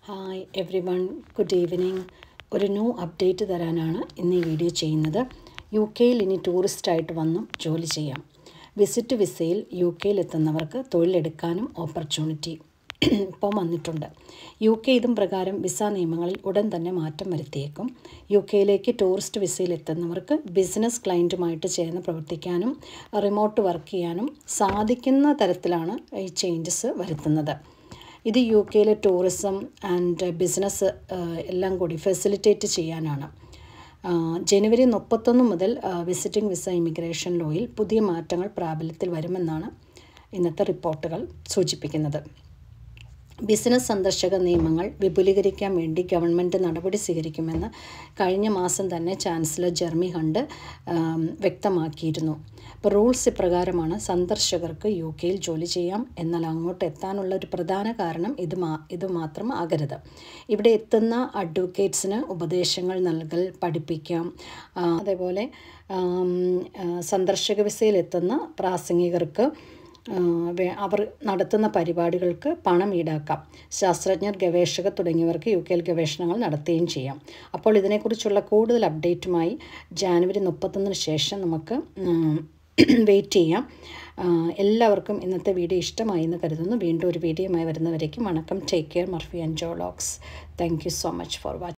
hi everyone good evening ഒരു new update തരാനാണ് ഇന്ന് ഈ വീഡിയോ ചെയ്യുന്നത് യു കെയിൽ ഇനി ടൂറിസ്റ്റായിട്ട് വന്നും ജോലി ചെയ്യാം വിസിറ്റ് വിസയിൽ യു കെയിൽ എത്തുന്നവർക്ക് തൊഴിലെടുക്കാനും ഓപ്പർച്യൂണിറ്റി ഇപ്പം വന്നിട്ടുണ്ട് യു കെ ഇതും പ്രകാരം വിസ നിയമങ്ങളിൽ ഉടൻ തന്നെ മാറ്റം വരുത്തിയേക്കും യു കെയിലേക്ക് ടൂറിസ്റ്റ് വിസയിൽ എത്തുന്നവർക്ക് ബിസിനസ് ക്ലയൻറ്റുമായിട്ട് ചേർന്ന് പ്രവർത്തിക്കാനും റിമോട്ട് വർക്ക് ചെയ്യാനും സാധിക്കുന്ന തരത്തിലാണ് ഈ ചേഞ്ചസ് വരുത്തുന്നത് ഇത് യു കെയിലെ ടൂറിസം ആൻഡ് ബിസിനസ് എല്ലാം കൂടി ഫെസിലിറ്റേറ്റ് ചെയ്യാനാണ് ജനുവരി മുപ്പത്തൊന്ന് മുതൽ വിസിറ്റിംഗ് വിസ ഇമിഗ്രേഷൻ ലോയിൽ പുതിയ മാറ്റങ്ങൾ പ്രാബല്യത്തിൽ വരുമെന്നാണ് ഇന്നത്തെ റിപ്പോർട്ടുകൾ സൂചിപ്പിക്കുന്നത് ബിസിനസ് സന്ദർശക നിയമങ്ങൾ വിപുലീകരിക്കാൻ വേണ്ടി ഗവൺമെൻറ് നടപടി സ്വീകരിക്കുമെന്ന് കഴിഞ്ഞ മാസം തന്നെ ചാൻസലർ ജെർമി ഹണ്ട് വ്യക്തമാക്കിയിരുന്നു ഇപ്പോൾ റൂൾസ് ഇപ്രകാരമാണ് സന്ദർശകർക്ക് യു കെയിൽ ജോലി ചെയ്യാം എന്നാൽ അങ്ങോട്ട് എത്താനുള്ള ഒരു പ്രധാന കാരണം ഇത് മാ ഇത് മാത്രം ആകരുത് ഇവിടെ എത്തുന്ന അഡ്വക്കേറ്റ്സിന് ഉപദേശങ്ങൾ നൽകൽ പഠിപ്പിക്കാം അതേപോലെ സന്ദർശക വിസയിൽ എത്തുന്ന പ്രാസംഗികർക്ക് അവർ നടത്തുന്ന പരിപാടികൾക്ക് പണം ഈടാക്കാം ശാസ്ത്രജ്ഞർ ഗവേഷകർ തുടങ്ങിയവർക്ക് യു കെയിൽ ഗവേഷണങ്ങൾ നടത്തുകയും ചെയ്യാം അപ്പോൾ ഇതിനെക്കുറിച്ചുള്ള കൂടുതൽ അപ്ഡേറ്റുമായി ജാനുവരി മുപ്പത്തൊന്നിന് ശേഷം നമുക്ക് വെയിറ്റ് ചെയ്യാം എല്ലാവർക്കും ഇന്നത്തെ വീഡിയോ ഇഷ്ടമായി എന്ന് കരുതുന്നു വീണ്ടും ഒരു വീഡിയോയുമായി വരുന്നവരേക്കും വണക്കം ടേക്ക് കെയർ മർഫി ആൻഡ് ജോളോക്സ് thank you so much for watching